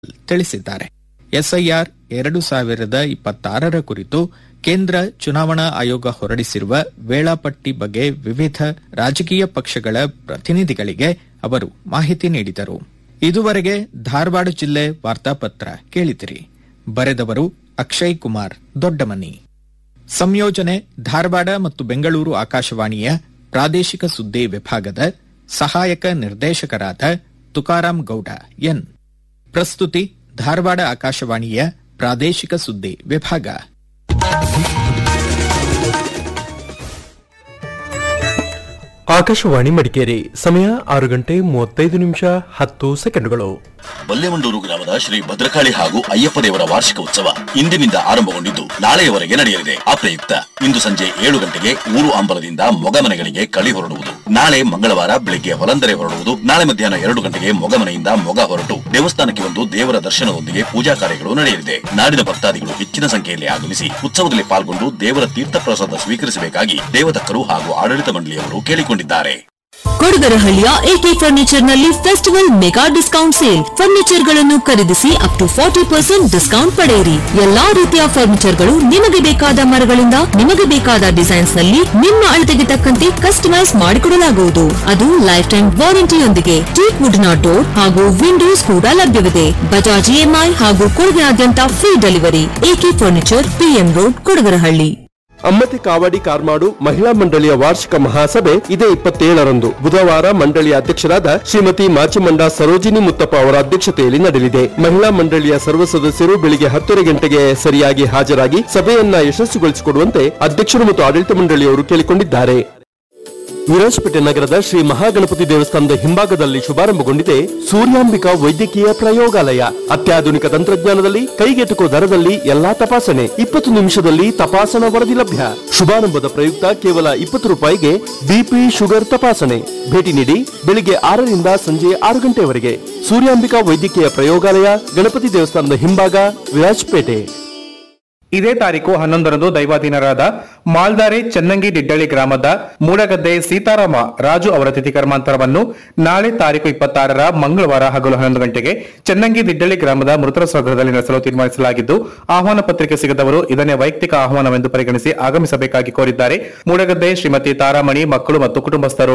ತಿಳಿಸಿದ್ದಾರೆ ಎಸ್ಐಆರ್ ಎರಡು ಸಾವಿರದ ಇಪ್ಪತ್ತಾರರ ಕುರಿತು ಕೇಂದ್ರ ಚುನಾವಣಾ ಆಯೋಗ ಹೊರಡಿಸಿರುವ ವೇಳಾಪಟ್ಟಿ ಬಗ್ಗೆ ವಿವಿಧ ರಾಜಕೀಯ ಪಕ್ಷಗಳ ಪ್ರತಿನಿಧಿಗಳಿಗೆ ಅವರು ಮಾಹಿತಿ ನೀಡಿದರು ಇದುವರೆಗೆ ಧಾರವಾಡ ಜಿಲ್ಲೆ ವಾರ್ತಾಪತ್ರ ಕೇಳಿದಿರಿ ಬರೆದವರು ಅಕ್ಷಯ್ ಕುಮಾರ್ ದೊಡ್ಡಮನಿ ಸಂಯೋಜನೆ ಧಾರವಾಡ ಮತ್ತು ಬೆಂಗಳೂರು ಆಕಾಶವಾಣಿಯ ಪ್ರಾದೇಶಿಕ ಸುದ್ದಿ ವಿಭಾಗದ ಸಹಾಯಕ ನಿರ್ದೇಶಕರಾದ ತುಕಾರಾಂ ಗೌಡ ಎನ್ ಪ್ರಸ್ತುತಿ ಧಾರವಾಡ ಆಕಾಶವಾಣಿಯ ಪ್ರಾದೇಶಿಕ ಸುದ್ದಿ ವಿಭಾಗ ಆಕಾಶವಾಣಿ ಮಡಿಕೇರಿ ಸಮಯ ಆರು ಗಂಟೆ ಮೂವತ್ತೈದು ನಿಮಿಷ ಹತ್ತು ಸೆಕೆಂಡುಗಳು ಬಲ್ಲೆಮಂಡೂರು ಗ್ರಾಮದ ಶ್ರೀ ಭದ್ರಕಾಳಿ ಹಾಗೂ ಅಯ್ಯಪ್ಪ ದೇವರ ವಾರ್ಷಿಕ ಉತ್ಸವ ಇಂದಿನಿಂದ ಆರಂಭಗೊಂಡಿದ್ದು ನಾಳೆಯವರೆಗೆ ನಡೆಯಲಿದೆ ಆ ಪ್ರಯುಕ್ತ ಇಂದು ಸಂಜೆ ಏಳು ಗಂಟೆಗೆ ಊರು ಅಂಬಲದಿಂದ ಮೊಗಮನೆಗಳಿಗೆ ಕಳಿ ಹೊರಡುವುದು ನಾಳೆ ಮಂಗಳವಾರ ಬೆಳಿಗ್ಗೆ ಹೊಲಂದರೆ ಹೊರಡುವುದು ನಾಳೆ ಮಧ್ಯಾಹ್ನ ಎರಡು ಗಂಟೆಗೆ ಮೊಗಮನೆಯಿಂದ ಮೊಗ ಹೊರಟು ದೇವಸ್ಥಾನಕ್ಕೆ ಬಂದು ದೇವರ ದರ್ಶನದೊಂದಿಗೆ ಪೂಜಾ ಕಾರ್ಯಗಳು ನಡೆಯಲಿದೆ ನಾಡಿನ ಭಕ್ತಾದಿಗಳು ಹೆಚ್ಚಿನ ಸಂಖ್ಯೆಯಲ್ಲಿ ಆಗಮಿಸಿ ಉತ್ಸವದಲ್ಲಿ ಪಾಲ್ಗೊಂಡು ದೇವರ ತೀರ್ಥ ಪ್ರಸಾದ ಸ್ವೀಕರಿಸಬೇಕಾಗಿ ದೇವತಕ್ಕರು ಹಾಗೂ ಆಡಳಿತ ಮಂಡಳಿಯವರು ಕೇಳಿಕೊಂಡಿದ್ದಾರೆ ಕೊಡಗರಹಳ್ಳಿಯ ಎಕೆ ಫರ್ನಿಚರ್ ನಲ್ಲಿ festival mega discount sale furniture ಗಳನ್ನು ಖರೀದಿಸಿ up to forty percent discount ಪಡೆಯಿರಿ ಎಲ್ಲಾ ರೀತಿಯ ಫರ್ನಿಚರ್ ಗಳು ನಿಮಗೆ ಬೇಕಾದ ಮರಗಳಿಂದ ನಿಮಗೆ ಬೇಕಾದ ಡಿಸೈನ್ಸ್ ನಲ್ಲಿ ನಿಮ್ಮ ಅಳತೆಗೆ ತಕ್ಕಂತೆ ಕಸ್ಟಮೈಸ್ ಮಾಡಿಕೊಡಲಾಗುವುದು ಅದು ಲೈಫ್ ಟೈಮ್ ವಾರಂಟಿಯೊಂದಿಗೆ ಟೀಕ್ ವುಡ್ ನ ಡೋರ್ ಹಾಗೂ ವಿಂಡೋಸ್ ಕೂಡ ಲಭ್ಯವಿದೆ ಬಜಾಜ್ ಇಎಂಐ ಹಾಗೂ ಕೊಡಗಿನಾದ್ಯಂತ free delivery AK furniture PM road Kodagarahalli Ammathi Kavadi Karmadu ಮಹಿಳಾ ಮಂಡಳಿಯ ವಾರ್ಷಿಕ ಮಹಾಸಭೆ ಇದೇ ಇಪ್ಪತ್ತೇಳರಂದು ಬುಧವಾರ ಮಂಡಳಿಯ ಅಧ್ಯಕ್ಷರಾದ ಶ್ರೀಮತಿ ಮಾಚಿಮಂಡ ಸರೋಜಿನಿ ಮುತ್ತಪ್ಪ ಅವರ ಅಧ್ಯಕ್ಷತೆಯಲ್ಲಿ ನಡೆಯಲಿದೆ ಮಹಿಳಾ ಮಂಡಳಿಯ ಸರ್ವ ಸದಸ್ಯರು ಬೆಳಿಗ್ಗೆ ಹತ್ತುವರೆ ಗಂಟೆಗೆ ಸರಿಯಾಗಿ ಹಾಜರಾಗಿ ಸಭೆಯನ್ನ ಯಶಸ್ವಿಗೊಳಿಸಿಕೊಡುವಂತೆ ಅಧ್ಯಕ್ಷರು ಮತ್ತು ಆಡಳಿತ ಮಂಡಳಿಯವರು ಕೇಳಿಕೊಂಡಿದ್ದಾರೆ ವಿರಾಜಪೇಟೆ ನಗರದ ಶ್ರೀ ಮಹಾಗಣಪತಿ ದೇವಸ್ಥಾನದ ಹಿಂಭಾಗದಲ್ಲಿ ಶುಭಾರಂಭಗೊಂಡಿದೆ ಸೂರ್ಯಾಂಬಿಕಾ ವೈದ್ಯಕೀಯ ಪ್ರಯೋಗಾಲಯ ಅತ್ಯಾಧುನಿಕ ತಂತ್ರಜ್ಞಾನದಲ್ಲಿ ಕೈಗೆಟುಕುವ ದರದಲ್ಲಿ ಎಲ್ಲಾ ತಪಾಸಣೆ ಇಪ್ಪತ್ತು ನಿಮಿಷದಲ್ಲಿ ತಪಾಸಣಾ ವರದಿ ಲಭ್ಯ ಶುಭಾರಂಭದ ಪ್ರಯುಕ್ತ ಕೇವಲ ಇಪ್ಪತ್ತು ರೂಪಾಯಿಗೆ ಬಿಪಿ ಶುಗರ್ ತಪಾಸಣೆ ಭೇಟಿ ನೀಡಿ ಬೆಳಿಗ್ಗೆ ಆರರಿಂದ ಸಂಜೆ ಆರು ಗಂಟೆವರೆಗೆ ಸೂರ್ಯಾಂಬಿಕಾ ವೈದ್ಯಕೀಯ ಪ್ರಯೋಗಾಲಯ ಗಣಪತಿ ದೇವಸ್ಥಾನದ ಹಿಂಭಾಗ ವಿರಾಜಪೇಟೆ ಇದೇ ತಾರೀಕು ಹನ್ನೊಂದರಂದು ದೈವಾಧೀನರಾದ ಮಾಲ್ದಾರೆ ಚನ್ನಂಗಿ ದಿಡ್ಡಳ್ಳಿ ಗ್ರಾಮದ ಮೂಡಗದ್ದೆ ಸೀತಾರಾಮ ರಾಜು ಅವರ ತಿಥಿ ಕರ್ಮಾಂತರವನ್ನು ನಾಳೆ ತಾರೀಕು ಇಪ್ಪತ್ತಾರರ ಮಂಗಳವಾರ ಹಗಲು ಹನ್ನೊಂದು ಗಂಟೆಗೆ ಚನ್ನಂಗಿ ದಿಡ್ಡಳ್ಳಿ ಗ್ರಾಮದ ಮೃತರ ಸ್ವಗೃಹದಲ್ಲಿ ನಡೆಸಲು ತೀರ್ಮಾನಿಸಲಾಗಿದ್ದು ಆಹ್ವಾನ ಪತ್ರಿಕೆ ಸಿಗದವರು ಇದನ್ನೇ ವೈಯಕ್ತಿಕ ಆಹ್ವಾನವೆಂದು ಪರಿಗಣಿಸಿ ಆಗಮಿಸಬೇಕಾಗಿ ಕೋರಿದ್ದಾರೆ ಮೂಡಗದ್ದೆ ಶ್ರೀಮತಿ ತಾರಾಮಣಿ ಮಕ್ಕಳು ಮತ್ತು ಕುಟುಂಬಸ್ಥರು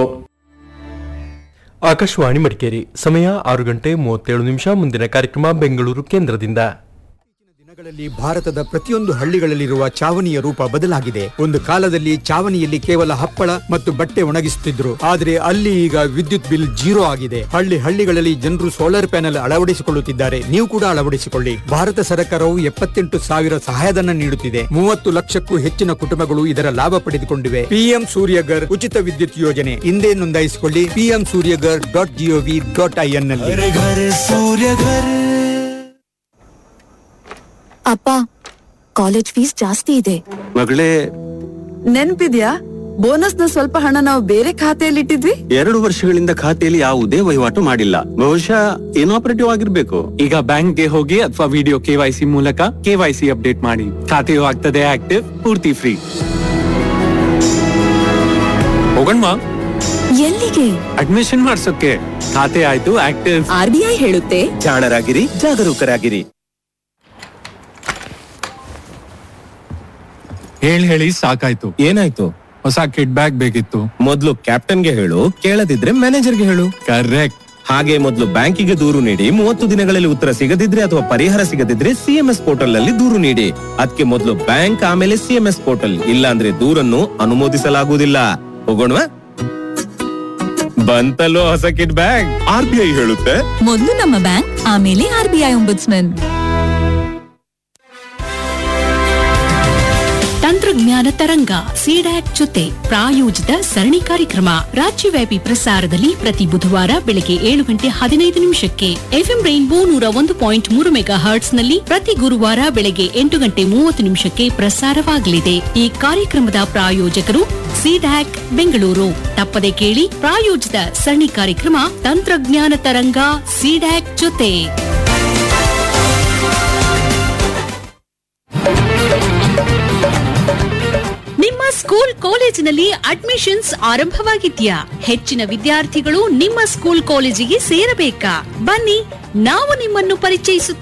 ಆಕಾಶವಾಣಿ ಮಡಿಕೇರಿ ಸಮಯ ಆರು ಗಂಟೆ ಮೂವತ್ತೇಳು ನಿಮಿಷ ಮುಂದಿನ ಕಾರ್ಯಕ್ರಮ ಬೆಂಗಳೂರು ಕೇಂದ್ರದಿಂದ ದಿನಗಳಲ್ಲಿ ಭಾರತದ ಪ್ರತಿಯೊಂದು ಹಳ್ಳಿಗಳಲ್ಲಿರುವ ಚಾವಣಿಯ ರೂಪ ಬದಲಾಗಿದೆ ಒಂದು ಕಾಲದಲ್ಲಿ ಚಾವಣಿಯಲ್ಲಿ ಕೇವಲ ಹಪ್ಪಳ ಮತ್ತು ಬಟ್ಟೆ ಒಣಗಿಸುತ್ತಿದ್ರು ಆದರೆ ಅಲ್ಲಿ ಈಗ ವಿದ್ಯುತ್ ಬಿಲ್ ಜೀರೋ ಆಗಿದೆ ಹಳ್ಳಿ ಹಳ್ಳಿಗಳಲ್ಲಿ ಜನರು ಸೋಲಾರ್ ಪ್ಯಾನೆಲ್ ಅಳವಡಿಸಿಕೊಳ್ಳುತ್ತಿದ್ದಾರೆ ನೀವು ಕೂಡ ಅಳವಡಿಸಿಕೊಳ್ಳಿ ಭಾರತ ಸರ್ಕಾರವು ಎಪ್ಪತ್ತೆಂಟು ಸಾವಿರ ಸಹಾಯಧನ ನೀಡುತ್ತಿದೆ ಮೂವತ್ತು ಲಕ್ಷಕ್ಕೂ ಹೆಚ್ಚಿನ ಕುಟುಂಬಗಳು ಇದರ ಲಾಭ ಪಡೆದುಕೊಂಡಿವೆ ಪಿಎಂ ಸೂರ್ಯಗರ್ ಉಚಿತ ವಿದ್ಯುತ್ ಯೋಜನೆ ಹಿಂದೆ ನೋಂದಾಯಿಸಿಕೊಳ್ಳಿ PM Suryaghar dot GOV dot IN ನಲ್ಲಿ ಅಪ್ಪ ಕಾಲೇಜ್ ಫೀಸ್ ಜಾಸ್ತಿ ಇದೆ ಮಗಳೇ ನೆನ್ಪಿದ್ಯಾ ಬೋನಸ್ ನ ಸ್ವಲ್ಪ ಹಣ ನಾವು ಬೇರೆ ಖಾತೆಯಲ್ಲಿ ಇಟ್ಟಿದ್ವಿ ಎರಡು ವರ್ಷಗಳಿಂದ ಖಾತೆಯಲ್ಲಿ ಯಾವುದೇ ವಹಿವಾಟು ಮಾಡಿಲ್ಲ ಬಹುಶಃ ಇನಾಪರೇಟಿವ್ ಆಗಿರ್ಬೇಕು ಈಗ ಬ್ಯಾಂಕ್ಗೆ ಹೋಗಿ ಅಥವಾ ವಿಡಿಯೋ ಕೆವೈಸಿ ಮೂಲಕ ಕೆವೈಸಿ ಅಪ್ಡೇಟ್ ಮಾಡಿ ಖಾತೆಯು ಆಗ್ತದೆ ಆಕ್ಟಿವ್ ಪೂರ್ತಿ ಫ್ರೀ ಹೋಗಣ್ವಾ ಎಲ್ಲಿಗೆ ಅಡ್ಮಿಷನ್ ಮಾಡ್ಸೋಕೆ ಖಾತೆ ಆಯ್ತು ಆಕ್ಟಿವ್ ಆರ್ಬಿಐ ಹೇಳುತ್ತೆ ಜಾಣರಾಗಿರಿ ಜಾಗರೂಕರಾಗಿರಿ ಹೇಳಿ ಹೇಳಿ ಸಾಕಾಯ್ತು ಏನಾಯ್ತು ಹೊಸ ಕಿಡ್ ಬ್ಯಾಗ್ ಬೇಕಿತ್ತು ಮೊದ್ಲು ಕ್ಯಾಪ್ಟನ್ಗೆ ಹೇಳು ಕೇಳದಿದ್ರೆ ಮ್ಯಾನೇಜರ್ಗೆ ಹೇಳು ಕರೆಕ್ಟ್ ಹಾಗೆ ಮೊದಲು ಬ್ಯಾಂಕಿಗೆ ದೂರು ನೀಡಿ ಮೂವತ್ತು ದಿನಗಳಲ್ಲಿ ಉತ್ತರ ಸಿಗದಿದ್ರೆ ಅಥವಾ ಪರಿಹಾರ ಸಿಗದಿದ್ರೆ ಸಿಎಂಎಸ್ ಪೋರ್ಟಲ್ ನಲ್ಲಿ ದೂರು ನೀಡಿ ಅದಕ್ಕೆ ಮೊದಲು ಬ್ಯಾಂಕ್ ಆಮೇಲೆ ಸಿಎಂಎಸ್ ಪೋರ್ಟಲ್ ಇಲ್ಲ ಅಂದ್ರೆ ದೂರನ್ನು ಅನುಮೋದಿಸಲಾಗುವುದಿಲ್ಲ ಹೋಗೋಣವಾ ಬಂತಲ್ಲೋ ಹೊಸ kit bag R B I ಹೇಳುತ್ತೆ ಮೊದಲು ನಮ್ಮ ಬ್ಯಾಂಕ್ ಆಮೇಲೆ ಆರ್ಬಿಐ ಒಂಬುಡ್ಸ್ಮನ್ ತಂತ್ರಜ್ಞಾನ ತರಂಗ ಸಿಡ್ಯಾಕ್ ಜೊತೆ ಪ್ರಾಯೋಜಿತ ಸರಣಿ ಕಾರ್ಯಕ್ರಮ ರಾಜ್ಯವ್ಯಾಪಿ ಪ್ರಸಾರದಲ್ಲಿ ಪ್ರತಿ ಬುಧವಾರ ಬೆಳಗ್ಗೆ ಏಳು ಗಂಟೆ ಹದಿನೈದು ನಿಮಿಷಕ್ಕೆ ಎಫ್ಎಂ ರೈನ್ಬೋ ನೂರ ಒಂದು ಪಾಯಿಂಟ್ ಮೂರು ಮೆಗಾ ಹರ್ಟ್ಸ್ ನಲ್ಲಿ ಪ್ರತಿ ಗುರುವಾರ ಬೆಳಗ್ಗೆ ಎಂಟು ಗಂಟೆ ಮೂವತ್ತು ನಿಮಿಷಕ್ಕೆ ಪ್ರಸಾರವಾಗಲಿದೆ ಈ ಕಾರ್ಯಕ್ರಮದ ಪ್ರಾಯೋಜಕರು ಸಿಡ್ಯಾಕ್ ಬೆಂಗಳೂರು ತಪ್ಪದೆ ಕೇಳಿ ಪ್ರಾಯೋಜಿತ ಸರಣಿ ಕಾರ್ಯಕ್ರಮ ತಂತ್ರಜ್ಞಾನ ತರಂಗ ಸಿಡ್ಯಾಕ್ ಜೊತೆ ನಿಮ್ಮ ಸ್ಕೂಲ್ ಕಾಲೇಜಿನಲ್ಲಿ ಅಡ್ಮಿಷನ್ಸ್ ಆರಂಭವಾಗಿದ್ಯಾ ಹೆಚ್ಚಿನ ವಿದ್ಯಾರ್ಥಿಗಳು ನಿಮ್ಮ ಸ್ಕೂಲ್ ಕಾಲೇಜಿಗೆ ಸೇರಬೇಕಾ ಬನ್ನಿ ನಾವು ನಿಮ್ಮನ್ನು ಪರಿಚಯಿಸುತ್ತೇವೆ